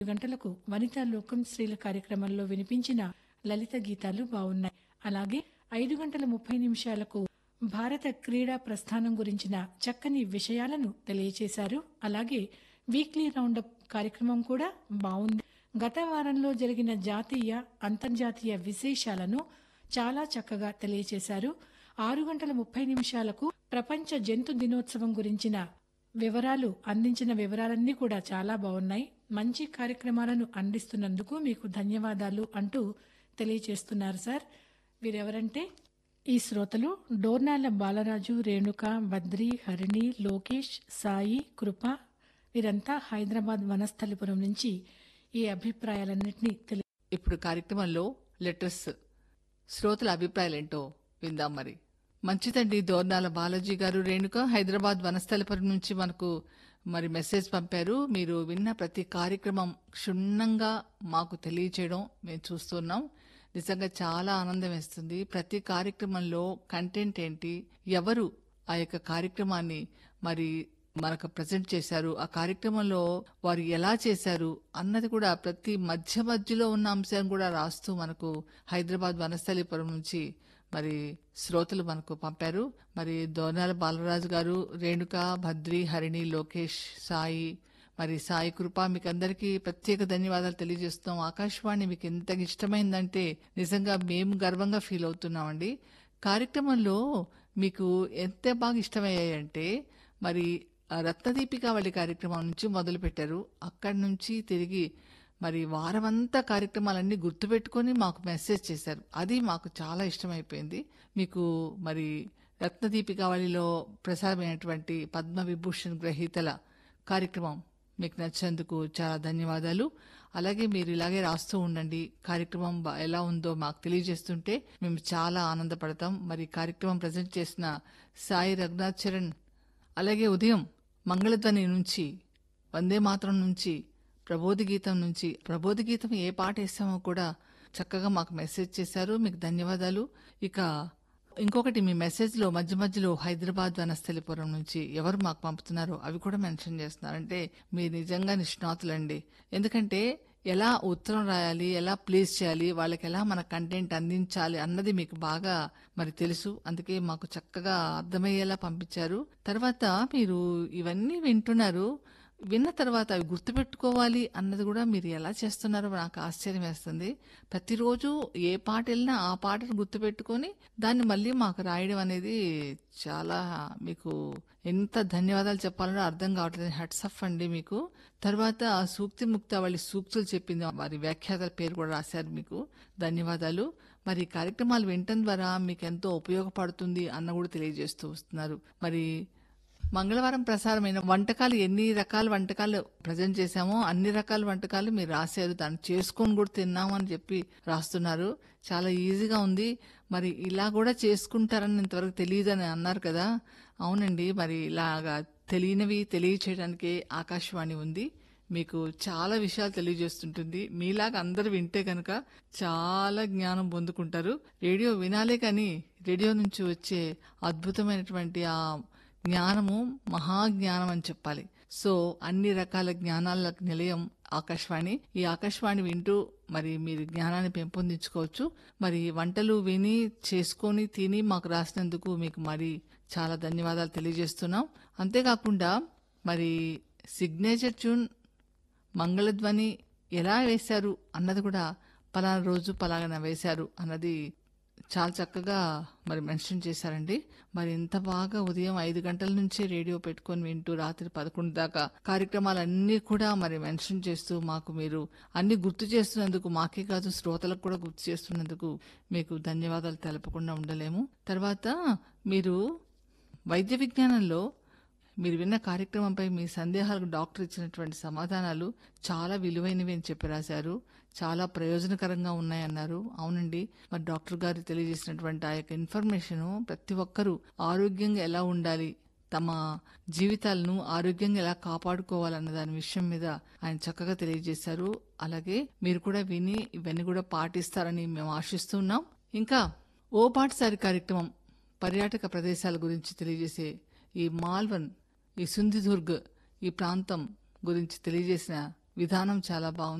గంటలకు వనితా లోకం స్త్రీల కార్యక్రమంలో వినిపించిన లలిత గీతాలు బాగున్నాయి అలాగే ఐదు గంటల ముప్పై నిమిషాలకు భారత క్రీడా ప్రస్థానం గురించిన చక్కని విషయాలను తెలియచేశారు అలాగే వీక్లీ రౌండప్ కార్యక్రమం కూడా బాగుంది గత వారంలో జరిగిన జాతీయ అంతర్జాతీయ విశేషాలను చాలా చక్కగా తెలియచేశారు ఆరు గంటల ముప్పై నిమిషాలకు ప్రపంచ జంతు దినోత్సవం గురించిన వివరాలు అందించిన వివరాలన్నీ కూడా చాలా బాగున్నాయి మంచి కార్యక్రమాలను అందిస్తున్నందుకు మీకు ధన్యవాదాలు అంటూ తెలియచేస్తున్నారు సార్ వీరెవరంటే ఈ శ్రోతలు డోర్నాల బాలరాజు రేణుక బద్రి హరిణి లోకేష్ సాయి కృప వీరంతా హైదరాబాద్ వనస్థలిపురం నుంచి ఈ అభిప్రాయాలన్నింటినీ తెలి ఇప్పుడు కార్యక్రమంలో లెటర్స్ శ్రోతల అభిప్రాయాలేంటో విందాం మరి మంచిదండి దోర్నాల బాలాజీ గారు రేణుక హైదరాబాద్ వనస్థలపురం నుంచి మనకు మరి మెసేజ్ పంపారు మీరు విన్న ప్రతి కార్యక్రమం క్షుణ్ణంగా మాకు తెలియచేయడం మేము చూస్తున్నాం నిజంగా చాలా ఆనందం వేస్తుంది ప్రతి కార్యక్రమంలో కంటెంట్ ఏంటి ఎవరు ఆ యొక్క కార్యక్రమాన్ని మరి మనకు ప్రజెంట్ చేశారు ఆ కార్యక్రమంలో వారు ఎలా చేశారు అన్నది కూడా ప్రతి మధ్య మధ్యలో ఉన్న అంశాన్ని కూడా రాస్తూ మనకు హైదరాబాద్ వనస్థలిపురం నుంచి మరి శ్రోతలు మనకు పంపారు మరి దోనాల బాలరాజు గారు రేణుక భద్రి హరిణి లోకేష్ సాయి మరి సాయి కృప మీకు అందరికీ ప్రత్యేక ధన్యవాదాలు తెలియజేస్తున్నాం ఆకాశవాణి మీకు ఎంత ఇష్టమైందంటే నిజంగా మేము గర్వంగా ఫీల్ అవుతున్నామండి కార్యక్రమంలో మీకు ఎంత బాగా ఇష్టమయ్యాయంటే మరి ఆ రత్నదీపికావళి కార్యక్రమం నుంచి మొదలు పెట్టారు అక్కడి నుంచి తిరిగి మరి వారమంతా కార్యక్రమాలన్నీ గుర్తుపెట్టుకొని మాకు మెసేజ్ చేశారు అది మాకు చాలా ఇష్టమైపోయింది మీకు మరి రత్నదీపికావళిలో ప్రసారమైనటువంటి పద్మ విభూషణ్ గ్రహీతల కార్యక్రమం మీకు నచ్చినందుకు చాలా ధన్యవాదాలు అలాగే మీరు ఇలాగే రాస్తూ ఉండండి కార్యక్రమం బా- ఎలా ఉందో మాకు తెలియజేస్తుంటే మేము చాలా ఆనందపడతాం మరి కార్యక్రమం ప్రజెంట్ చేసిన సాయి రఘునాథ్ చరణ్ అలాగే ఉదయం మంగళధ్వని నుంచి వందే మాత్రం నుంచి ప్రబోధి గీతం నుంచి ప్రబోధి గీతం ఏ పాట వేసామో కూడా చక్కగా మాకు మెసేజ్ చేశారు మీకు ధన్యవాదాలు ఇక ఇంకొకటి మీ మెసేజ్ లో మధ్య మధ్యలో హైదరాబాద్ వనస్థలిపురం నుంచి ఎవరు మాకు పంపుతున్నారో అవి కూడా మెన్షన్ చేస్తున్నారు అంటే మీరు నిజంగా నిష్ణాతులండి ఎందుకంటే ఎలా ఉత్తరం రాయాలి ఎలా ప్లేస్ చేయాలి వాళ్ళకి ఎలా మన కంటెంట్ అందించాలి అన్నది మీకు బాగా మరి తెలుసు అందుకే మాకు చక్కగా అర్థమయ్యేలా పంపించారు తర్వాత మీరు ఇవన్నీ వింటున్నారు విన్న తర్వాత అవి గుర్తుపెట్టుకోవాలి అన్నది కూడా మీరు ఎలా చేస్తున్నారో నాకు ఆశ్చర్యం వేస్తుంది ప్రతిరోజు ఏ పాట వెళ్ళినా ఆ పాటను గుర్తుపెట్టుకొని దాన్ని మళ్ళీ మాకు రాయడం అనేది చాలా మీకు ఎంత ధన్యవాదాలు చెప్పాలనో అర్థం కావట్లేదు హెడ్స్ అప్ అండి మీకు తర్వాత సూక్తి ముక్త వాళ్ళ సూక్తులు చెప్పింది వారి వ్యాఖ్యాతల పేరు కూడా రాశారు మీకు ధన్యవాదాలు మరి ఈ కార్యక్రమాలు వినటం ద్వారా మీకు ఎంతో ఉపయోగపడుతుంది అన్న కూడా తెలియజేస్తూ వస్తున్నారు మరి మంగళవారం ప్రసారమైన వంటకాలు ఎన్ని రకాల వంటకాలు ప్రజెంట్ చేశామో అన్ని రకాల వంటకాలు మీరు రాశారు దాన్ని చేసుకొని కూడా తిన్నాము అని చెప్పి రాస్తున్నారు చాలా ఈజీగా ఉంది మరి ఇలా కూడా చేసుకుంటారని ఇంతవరకు తెలియదని అన్నారు కదా అవునండి మరి ఇలాగా తెలియనివి తెలియచేయడానికి ఆకాశవాణి ఉంది మీకు చాలా విషయాలు తెలియజేస్తుంటుంది మీలాగా అందరూ వింటే కనుక చాలా జ్ఞానం పొందుకుంటారు రేడియో వినాలే కానీ రేడియో నుంచి వచ్చే అద్భుతమైనటువంటి ఆ జ్ఞానము మహాజ్ఞానం అని చెప్పాలి సో అన్ని రకాల జ్ఞానాల నిలయం ఆకాశవాణి ఈ ఆకాశవాణి వింటూ మరి మీరు జ్ఞానాన్ని పెంపొందించుకోవచ్చు మరి వంటలు విని చేసుకొని తిని మాకు రాసినందుకు మీకు మరి చాలా ధన్యవాదాలు తెలియజేస్తున్నాం అంతేకాకుండా మరి సిగ్నేచర్ ట్యూన్ మంగళధ్వని ఎలా వేశారు అన్నది కూడా పలానా రోజు పలానా వేశారు అన్నది చాలా చక్కగా మరి మెన్షన్ చేశారండి మరి ఎంత బాగా ఉదయం ఐదు గంటల నుంచే రేడియో పెట్టుకొని వింటూ రాత్రి పదకొండు దాకా కార్యక్రమాలన్నీ కూడా మరి మెన్షన్ చేస్తూ మాకు మీరు అన్ని గుర్తు చేస్తున్నందుకు మాకే కాదు శ్రోతలకు కూడా గుర్తు చేస్తున్నందుకు మీకు ధన్యవాదాలు తెలపకుండా ఉండలేము తర్వాత మీరు వైద్య విజ్ఞానంలో మీరు విన్న కార్యక్రమంపై మీ సందేహాలకు డాక్టర్ ఇచ్చినటువంటి సమాధానాలు చాలా విలువైనవి అని చెప్పి రాశారు చాలా ప్రయోజనకరంగా ఉన్నాయన్నారు అవునండి మరి డాక్టర్ గారు తెలియజేసినటువంటి ఆ యొక్క ఇన్ఫర్మేషన్ ప్రతి ఒక్కరూ ఆరోగ్యంగా ఎలా ఉండాలి తమ జీవితాలను ఆరోగ్యంగా ఎలా కాపాడుకోవాలన్న దాని విషయం మీద ఆయన చక్కగా తెలియజేశారు అలాగే మీరు కూడా విని ఇవన్నీ కూడా పాటిస్తారని మేము ఆశిస్తున్నాం ఇంకా ఓ పాటసారి కార్యక్రమం పర్యాటక ప్రదేశాల గురించి తెలియజేసే ఈ మాల్వన్ ఈ సుందిదుర్గ్ ఈ ప్రాంతం గురించి తెలియజేసిన విధానం చాలా బాగుంది